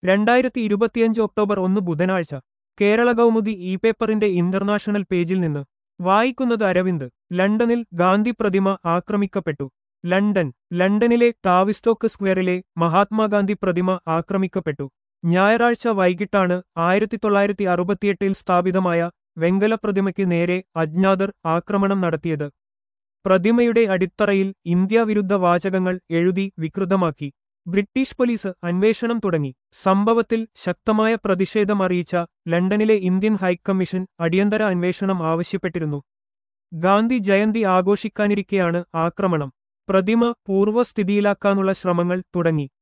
രണ്ടായിരത്തി ഇരുപത്തിയഞ്ച് ഒക്ടോബർ ഒന്ന് ബുധനാഴ്ച കേരള കൗമുദി ഇ പേപ്പറിന്റെ ഇന്റർനാഷണൽ പേജിൽ നിന്ന് വായിക്കുന്നത് അരവിന്ദ് ലണ്ടനിൽ ഗാന്ധി പ്രതിമ ആക്രമിക്കപ്പെട്ടു ലണ്ടൻ ലണ്ടനിലെ ടാവിസ്റ്റോക്ക് സ്ക്വയറിലെ മഹാത്മാഗാന്ധി പ്രതിമ ആക്രമിക്കപ്പെട്ടു ഞായറാഴ്ച വൈകിട്ടാണ് ആയിരത്തി തൊള്ളായിരത്തി അറുപത്തിയെട്ടിൽ സ്ഥാപിതമായ വെങ്കല പ്രതിമയ്ക്ക് നേരെ അജ്ഞാതർ ആക്രമണം നടത്തിയത് പ്രതിമയുടെ അടിത്തറയിൽ ഇന്ത്യാവിരുദ്ധ വാചകങ്ങൾ എഴുതി വികൃതമാക്കി ബ്രിട്ടീഷ് പോലീസ് അന്വേഷണം തുടങ്ങി സംഭവത്തിൽ ശക്തമായ പ്രതിഷേധം അറിയിച്ച ലണ്ടനിലെ ഇന്ത്യൻ ഹൈക്കമ്മീഷൻ അടിയന്തര അന്വേഷണം ആവശ്യപ്പെട്ടിരുന്നു ഗാന്ധി ജയന്തി ആഘോഷിക്കാനിരിക്കെയാണ് ആക്രമണം പ്രതിമ പൂർവ്വസ്ഥിതിയിലാക്കാനുള്ള ശ്രമങ്ങൾ തുടങ്ങി